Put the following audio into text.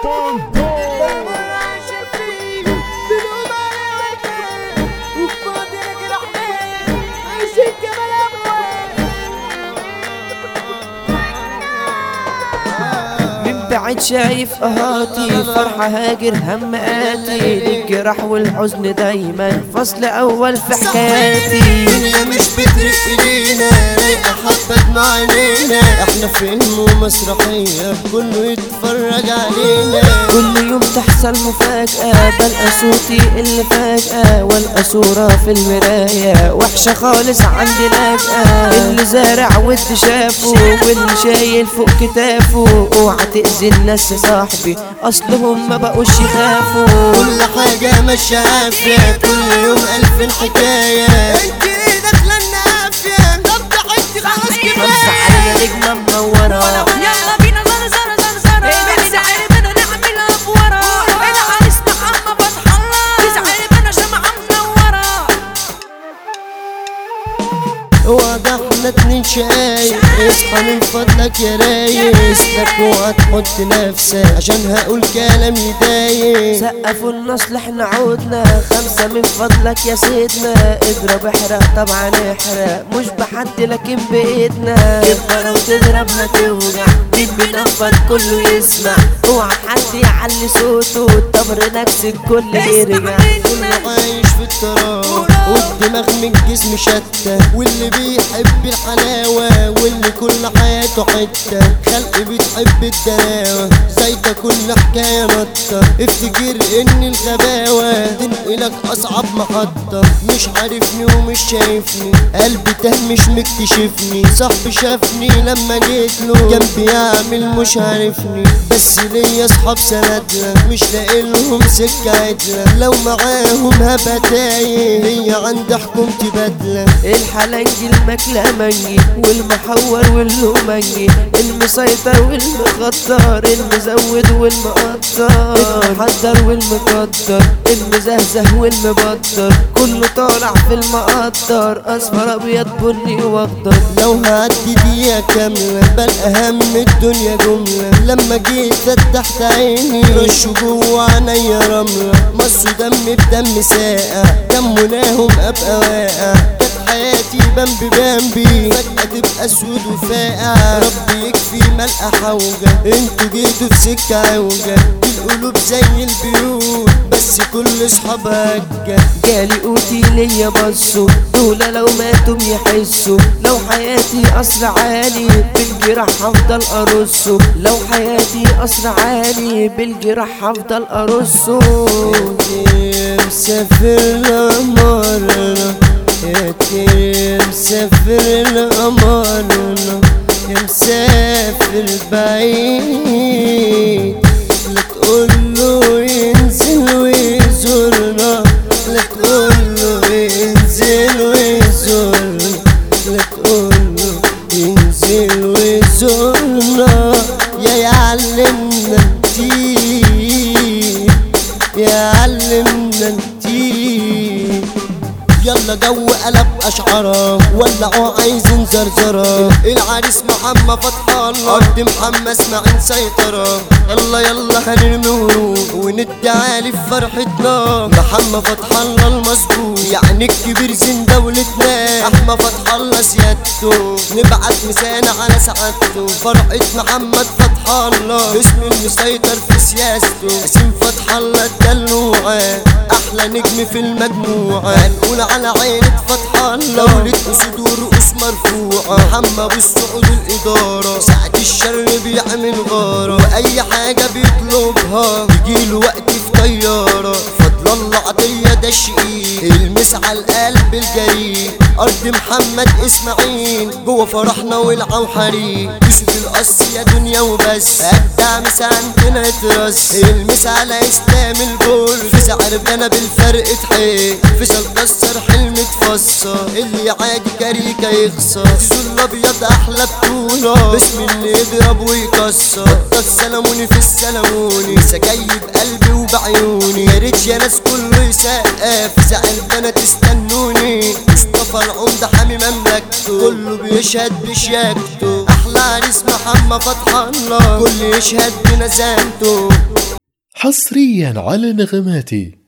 بعد شايف اهاتي فرحة هاجر هم آتي الجرح والحزن دايما فصل اول في حكاياتي الدنيا مش بترق ايدينا رايقة حبة مع عينينا احنا فيلم ومسرحية كله يتفرج علينا كل يوم تحصل مفاجأة بلقى صوتي اللي فجأة والقى صورة في المراية وحشة خالص عندي لاجئة اللي زارع ود شافه واللي شايل فوق كتافه اوعى تأذي الناس يا صاحبي اصلهم ما بقوش يخافوا كل حاجة ماشية عافية كل يوم ألف حكاية انت ليه داخلة النافية طب ضحكتي خلاص خمسة كفاية علينا نجمة منورة يلا بينا زر زر زر زر تسعي بنا نعمل افورة العريس محمد فتح الله تسعي بنا شمعة منورة واضح احنا اتنين شايف اصحى من فضلك يا رايس لك اوعى تحط نفسك عشان هقول كلام يضايق سقفوا النصل احنا عودنا خمسة من فضلك يا سيدنا اضرب احرق طبعا احرق مش بحد لكن بايدنا كبرة وتضرب ما توجع مين بينفض كله يسمع اوعى حد يعلي صوته الطبر نفس الكل يرجع كله عايش في التراب والدماغ من الجسم شتى واللي بيحب الحلاوة واللي كل حياته حتة خلق بتحب الدراوة زايدة كل حكاية نطة افتكر ان الغباوة تنقلك اصعب محطة مش عارفني ومش شايفني قلبي تاه مش مكتشفني صاحبي شافني لما جيت له جنبي يعمل مش عارفني بس ليا اصحاب سندنا مش لاقي لهم سكة عدلة لو معاهم هبقى تايه هي عند حكومتي بدلة الحلنجي المكلمنجي والمحور واللومنجي المسيطر والمخطر المزود والمقطر المحضر والمقدر المزهزه والمبطر كله طالع في المقطر اصفر ابيض بني واخضر لو هعدي دقيقة كاملة بل أهم الدنيا جملة لما جيت فتحت عيني رشوا جوا عينيا رملة مصوا دمي بدم ساقع كم مناهم أبقى واقع كانت حياتي بمبي بمبي فجأة تبقى اسود وفاقع ربي يكفي ملقى حوجة انتوا جيتوا في سكة عوجة القلوب زي البيوت بس كل اصحابها هجة جالي قوتي ليا بصوا دول لو ماتوا يحسوا لو حياتي قصر عالي بالجراح هفضل ارصه لو حياتي قصر عالي بالجراح هفضل ارصه يا مسافر لأمرنا يا كريم مسافر لأمرنا يا مسافر بعيد لا تقوله ينزل ويزورنا لا تقوله ينزل ويزورنا لا تقوله ينزل ويزورنا يا يعلمنا كتير يعلمنا كتير يلا جو قلب اشعاره ولعوا عايزين زرزره العريس محمد فتح الله ارض محمد اسماعيل سيطره يلا يلا هنرمي ورود وندي عالي في فرحتنا محمد فتح الله المظبوط يعني الكبير زين دولتنا احمد فتح الله سيادته نبعت مسانا على سعادته فرحة محمد فتح الله اسم المسيطر في سياسته اسم فتح الله الدلوعة احلى نجم في المجموعة هنقول على عينة فتح الله دولة اسود ورؤوس مرفوعة محمد بالسعود الادارة ساعة الشر بيعمل غارة واي حاجة بيطلبها يجيله وقت في طيارة فضل الله عطية ده شقيق المس على القلب الجريء ارض محمد اسماعيل جوه فرحنا ولعة وحريق يوسف القص يا دنيا وبس ابدع مس عندنا اترس المس على اسلام الجول في سعر بنا بالفرق تحيق فيصل كسر حلم تفسر اللي عادي كاريكا يخسر زول الابيض احلى بطولة باسم اللي يضرب ويكسر ده السلموني في السلموني لسه جاي بقلبي وبعيوني يا ريت يا ناس كله يسقف زعل بنات استنوني مصطفى العمدة حامي مملكته كله بيشهد بشياكته احلى عريس محمد فتح الله كل يشهد بنزانته حصريا على نغماتي